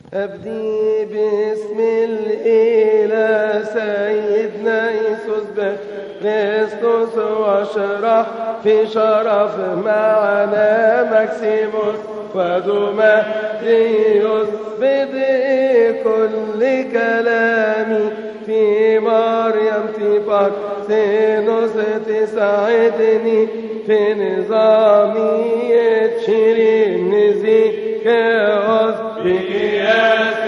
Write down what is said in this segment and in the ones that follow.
أبدي باسم الإله سيدنا يسوس بخريستوس واشرح في شرف معنا مكسيموس ودوماتيوس بدء كل كلامي في مريم تفك سينوس تساعدني في نظامي تشيري نزي كأوز بقياس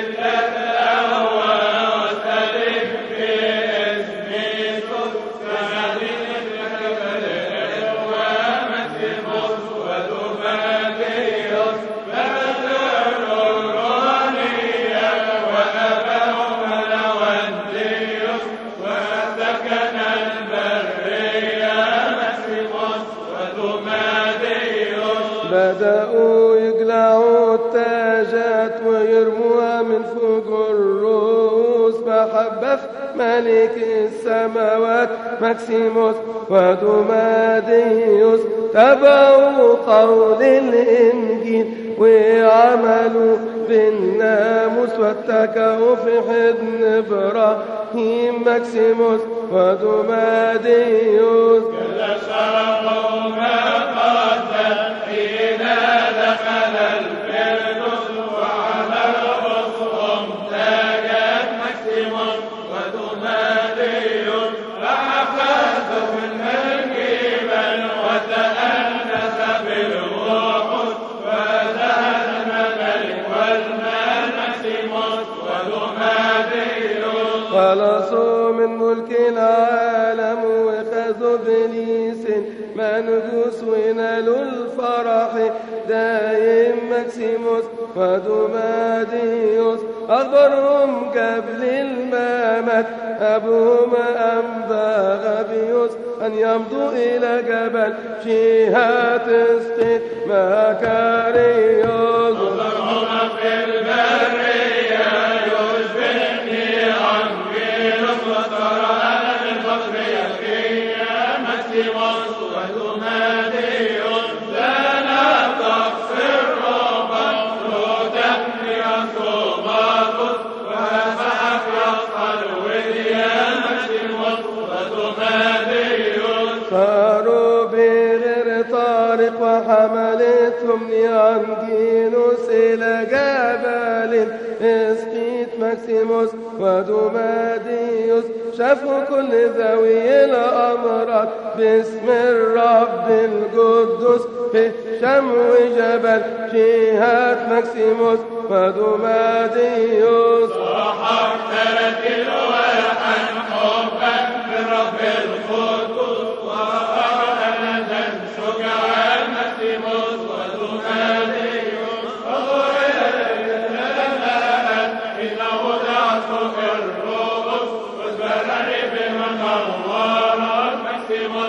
بدأوا يقلعوا التاجات ويرموها من فوق الرؤوس محبة ملك السماوات مكسيموس ودوماديوس تبعوا قول الإنجيل وعملوا بالناموس واتكوا في حضن إبراهيم مكسيموس ودوماديوس كل شرفوا ما قدم حين دخل الفردوس وعلى رؤوسهم تاجت مكسيموس ودوماديوس فأخذوا من الجبل وتأنس بالوحوش وذهب الملك والمال مكسيموس ودوماديوس خلصوا من ملك العالم وخذوا بليس منجوس ونالوا الفرح دايم مكسيموس ودوماديوس أخبرهم قبل الممات أبوهم أنبا غبيوس أن يمضوا إلى جبل شيهات اسقيت مكاريوس ظهرهما في البرية يشبهني أنجيلوس وترى أنا من فضل يقيا مكسيموس ودوماديوس لنا تقصر ربك تدمي أصوماتوس وفأك يصل وديا مكسيموس ودوماديوس صاروا بغير طارق وحملتهم لأنجينوس إلى جبل اسقيت مكسيموس ودوماديوس شافوا كل ذوي الأمراض باسم الرب القدوس في شمو جبل شيهات مكسيموس ودوماديوس صاحب ثلاث الواحا حبا لرب القدوس وأنا شجاع مكسيموس ودوماديوس إنه دعسك الرؤوس وزبرني بمن نورت مكسيموس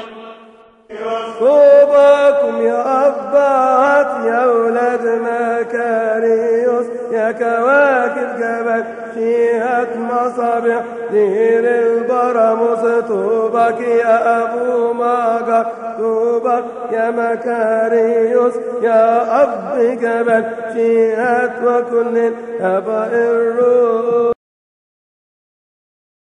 طوباكم يا أبات يا أولاد مكاريوس يا كواكب جبل فيها مصابيح دير البراموس طوبك يا أبو ماجر طوبك يا مكاريوس يا أب جبل فيها وكل الأباء الروح